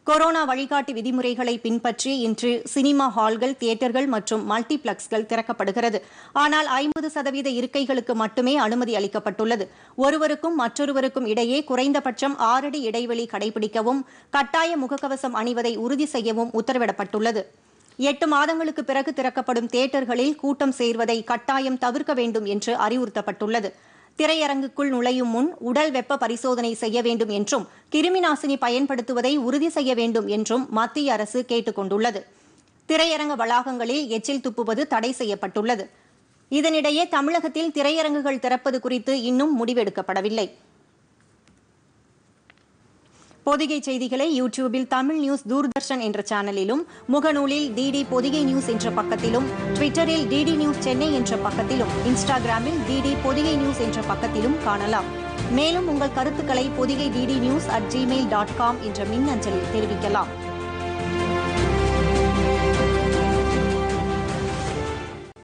corona வழிகாட்டி விதிமுறைகளை பின்பற்றி இன்று சினிமா ஹால்கள் தியேட்டர்கள் மற்றும் மல்டிபிளெக்ஸ்கள் திறக்கப்படுகிறது ஆனால் ஐம்பது சதவீத இருக்கைகளுக்கு மட்டுமே அனுமதி அளிக்கப்பட்டுள்ளது ஒருவருக்கும் மற்றொருவருக்கும் இடையே குறைந்தபட்சம் ஆறடி இடைவெளி கடைபிடிக்கவும் கட்டாய முகக்கவசம் அணிவதை உறுதி செய்யவும் உத்தரவிடப்பட்டுள்ளது எட்டு மாதங்களுக்கு பிறகு திறக்கப்படும் தியேட்டர்களில் கூட்டம் சேர்வதை கட்டாயம் தவிர்க்க வேண்டும் என்று அறிவுறுத்தப்பட்டுள்ளது திரையரங்குக்குள் நுழையும் முன் உடல் வெப்ப பரிசோதனை செய்ய வேண்டும் என்றும் கிருமிநாசினி பயன்படுத்துவதை உறுதி செய்ய வேண்டும் என்றும் மத்திய அரசு கேட்டுக் கொண்டுள்ளது திரையரங்க வளாகங்களில் எச்சில் துப்புவது தடை செய்யப்பட்டுள்ளது இதனிடையே தமிழகத்தில் திரையரங்குகள் திறப்பது குறித்து இன்னும் முடிவெடுக்கப்படவில்லை பொதிகை செய்திகளை யூடியூபில் தமிழ் நியூஸ் தூர்தர்ஷன் என்ற சேனலிலும் முகநூலில் டிடி பொதிகை நியூஸ் என்ற பக்கத்திலும் ட்விட்டரில் டிடி நியூஸ் சென்னை என்ற பக்கத்திலும் இன்ஸ்டாகிராமில் டிடி பொதிகை நியூஸ் என்ற பக்கத்திலும் காணலாம் மேலும் உங்கள் கருத்துக்களை Podhigai DD news at Gmail dot com என்ற மின்னஞ்சலில் தெரிவிக்கலாம்